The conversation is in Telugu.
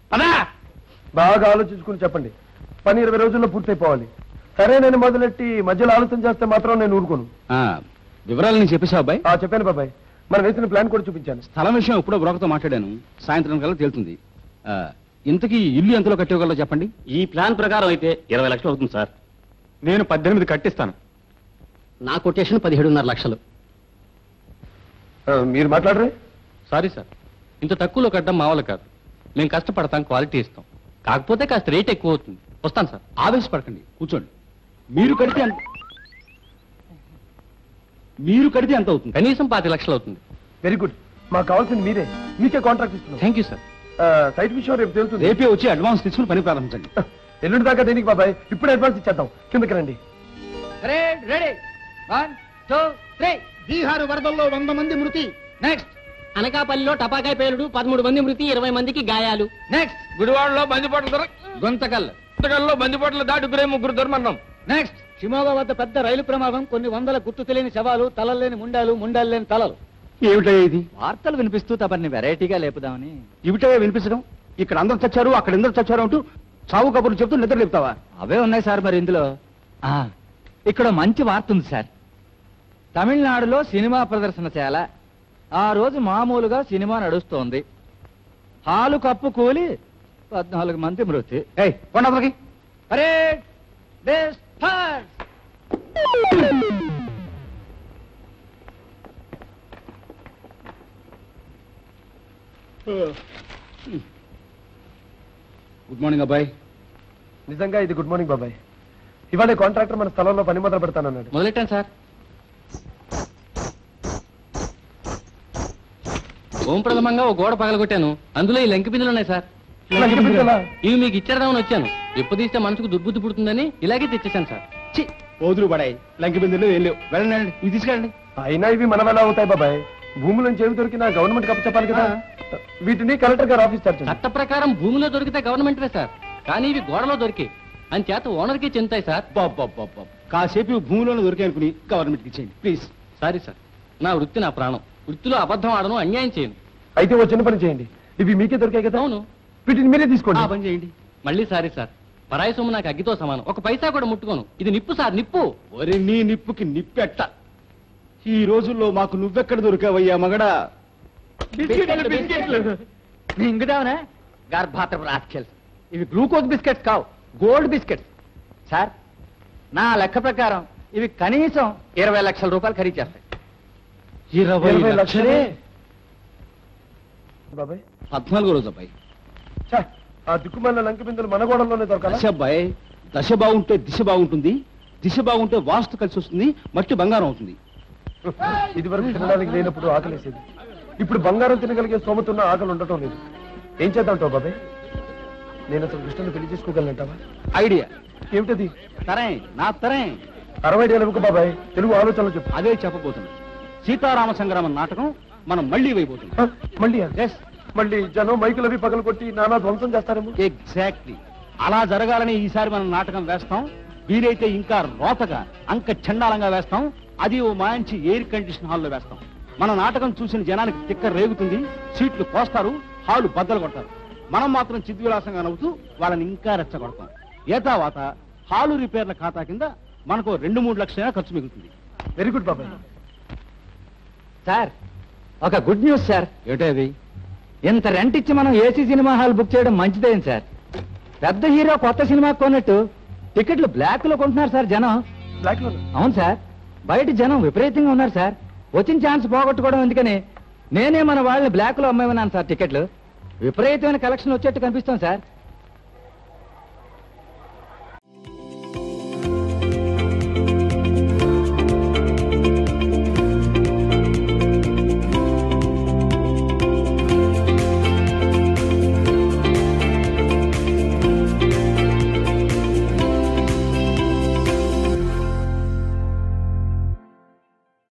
పదా బాగా ఆలోచించుకుని చెప్పండి పని ఇరవై రోజుల్లో పూర్తయిపోవాలి సరే నేను మొదలెట్టి మధ్యలో ఆలోచన చేస్తే మాత్రం నేను ఊరుకోను వివరాలు నేను చెప్పేశావు అబ్బాయి ఆ చెప్పాను బాబాయ్ మనం వేసిన ప్లాన్ కూడా చూపించాను స్థలం విషయం ఎప్పుడో బ్రోకర్తో మాట్లాడాను సాయంత్రం కల్లా తేలుతుంది ఆ, ఇంతకీ ఇల్లు ఎంతలో కట్టేయగలరో చెప్పండి ఈ ప్లాన్ ప్రకారం అయితే ఇరవై లక్షలు అవుతుంది సార్ నేను పద్దెనిమిది కట్టిస్తాను నా కొటేషన్ పదిహేడున్నర లక్షలు ఆ, మీరు మాట్లాడరే సారీ సార్ ఇంత తక్కువలో కట్టడం మా వాళ్ళు కాదు మేము కష్టపడతాం క్వాలిటీ ఇస్తాం కాకపోతే కాస్త రేట్ ఎక్కువ అవుతుంది వస్తాను సార్ ఆవేశపడకండి కూర్చోండి మీరు కడితే ఎంత మీరు కడితే ఎంత అవుతుంది కనీసం పాతి లక్షలు అవుతుంది వెరీ గుడ్ మాకు కావాల్సింది మీరే మీకే కాంట్రాక్ట్ ఇస్తున్నాం థ్యాంక్ యూ సార్ ఆ, సైట్ విషయం రేపు తెలుస్తుంది రేపే వచ్చి అడ్వాన్స్ తీసుకుని పని ప్రారంభించండి ఎల్లుండి దాకా దేనికి బాబాయ్ ఇప్పుడు అడ్వాన్స్ ఇచ్చేద్దాం కిందకి రండి ready one two three Bihar వరదల్లో వంద మంది మృతి నెక్స్ట్ అనకాపల్లిలో టపాకాయ పేలుడు పదమూడు మంది మృతి ఇరవై మందికి గాయాలు నెక్స్ట్ గుడివాడలో బందిపోట్ల దొర గుంతకల్ గుంతకల్లో బందిపోట్ల దాటుకునే ముగ్గురు దుర్మరణం నెక్స్ట్ షిమోగా వద్ద పెద్ద రైలు ప్రమాదం కొన్ని వందల గుర్తు తెలియని శవాలు తలలు లేని ముండాలు ముండాలు లేని తలలు ఏమిటో ఇది వార్తలు వినిపిస్తూ తమని వెరైటీగా లేపుదామని ఇవిటే వినిపించడం ఇక్కడ అందరు చచ్చారు అక్కడ అందరు చచ్చారు అంటూ చావు కబుర్లు చెప్తూ నిద్ర లేపుతావా అవే ఉన్నాయి సార్ మరి ఇందులో ఆ, ఇక్కడ మంచి వార్త ఉంది సార్ తమిళనాడులో సినిమా ప్రదర్శనశాల ఆ రోజు మామూలుగా సినిమా నడుస్తోంది హాలు కప్పు కూలి పద్నాలుగు మంది మృతి ఏయ్ కొండకి పరేడ్ డిస్పర్స్ గుడ్ మార్నింగ్ అబ్బాయి నిజంగా ఇది గుడ్ మార్నింగ్ బాబాయ్ ఇవాళ కాంట్రాక్టర్ మన స్థలంలో పని మొదలు పెడతానన్నాడు మొదలెట్టాను సార్ ఓం ప్రథమంగా ఓ గోడ పగలగొట్టాను అందులో ఈ లంకి బిందులు ఉన్నాయి సార్ లంకి బిందెలా? ఇవి మీకు ఇచ్చేద్దామని వచ్చాను ఎప్పుదీస్తే మనసుకు దుర్బుద్ధి పుడుతుందని ఇలాగే తెచ్చేసాను సార్ చి ఓదురు పడాయి లంకి బిందులు ఏం లేవు వెళ్ళండి ఇవి తీసుకెళ్ళండి అయినా ఇవి మన వల్ల అవుతాయి బాబాయ్ భూముల నుంచి ఏమి దొరికినా గవర్నమెంట్ కప్పు చెప్పాలి కదా వీటిని కలెక్టర్ గారు ఆఫీస్ చార్జ్ చట్ట ప్రకారం భూమిలో దొరికితే గవర్నమెంటే సార్ కానీ ఇవి గోడలో దొరికి అని చేత ఓనర్కి చెందుతాయి సార్ బాబా కాసేపు ఇవి భూమిలోనే దొరికాయి అనుకుని గవర్నమెంట్కి ఇచ్చేయండి ప్లీజ్ సారీ సార్ నా వృత్తి నా ప్రాణం వృత్తిలో అబద్ధం ఆడను అన్యాయం చేయను అయితే ఓ చిన్న పని చేయండి ఇవి మీకే దొరికాయి కదా అవును వీటిని మీరే ఆ తీసుకోండి పని చేయండి మళ్ళీ సారీ సార్ పరాయి సొమ్ము నాకు అగ్గితో సమానం ఒక పైసా కూడా ముట్టుకోను ఇది నిప్పు సార్ నిప్పు ఒరే నీ నిప్పుకి నిప్పెట్ట ఈ రోజుల్లో మాకు నువ్వెక్కడ దొరికావయ్యా మగడా మింగుదామనే గర్భాత్రపు రాస్కెల్స్ ఇవి గ్లూకోజ్ బిస్కెట్స్ కావు గోల్డ్ బిస్కెట్స్ సార్ నా లెక్క ప్రకారం ఇవి కనీసం ఇరవై లక్షల రూపాయలు ఖరీదు చేస్తాయి ఇరవై లక్షలే బాబాయ్ పద్నాలుగో రోజు అబ్బాయి ఛ, ఆ దిక్కుమాలిన లంకి బిందులు మన గోడల్లోనే దొరకాలా దశ అబ్బాయి దశ బాగుంటే దిశ బాగుంటుంది దిశ బాగుంటే వాస్తు కలిసి వస్తుంది మట్టి బంగారం అవుతుంది ఇది వరకు తినడానికి లేనప్పుడు ఆకలేసేది ఇప్పుడు బంగారం తినగలిగే స్తోమతున్న ఆకలి ఉండటం లేదు ఏం చేద్దాంటావు బాబాయ్ నేను అసలు కృష్ణని పెళ్లి చేసుకోగలనంటావా ఐడియా ఏమిటది తరే నా తరే అరవై ఏళ్ళకు బాబాయ్ తెలుగు ఆలోచనలు చెప్పు అదే చెప్పబోతున్నా సీతారామ సంగ్రామం నాటకం మనం మళ్ళీ వేయబోతున్నాం ఆ, మళ్ళీ ఎస్ మళ్ళీ జనం మైకులవి పగలు కొట్టి నానా ధ్వంసం చేస్తారేమో ఎగ్జాక్ట్లీ అలా జరగాలని ఈసారి మనం నాటకం వేస్తాం వీలైతే ఇంకా రోతగా అంక చండాలంగా వేస్తాం అది ఓ మంచి ఎయిర్ కండిషన్ హాల్లో వేస్తాం మన నాటకం చూసిన జనానికి తిక్క రేగుతుంది సీట్లు కోస్తారు హాలు బద్దలు కొడతారు మనం మాత్రం చిద్విలాసంగా నవ్వుతూ వాళ్ళని ఇంకా రెచ్చగొడతాం ఏతావాత హాలు రిపేర్ల ఖాతా కింద మనకు రెండు మూడు లక్షలైనా ఖర్చు మిగులుతుంది వెరీ గుడ్ బాబాయ్ సార్ ఒక గుడ్ న్యూస్ సార్ ఏటది ఇంత రెంట్ ఇచ్చి మనం ఏసీ సినిమా హాల్ బుక్ చేయడం మంచిదేం సార్ పెద్ద హీరో కొత్త సినిమా కొన్నట్టు టికెట్లు బ్లాక్ లో కొంటున్నారు సార్ జనం బ్లాక్ లో అవును సార్ బయట జనం విపరీతంగా ఉన్నారు సార్ వచ్చిన ఛాన్స్ పోగొట్టుకోవడం ఎందుకని నేనే మన వాళ్ళని బ్లాక్ లో అమ్మేమన్నాను సార్ టికెట్లు విపరీతమైన కలెక్షన్ వచ్చేట్టు కనిపిస్తాం సార్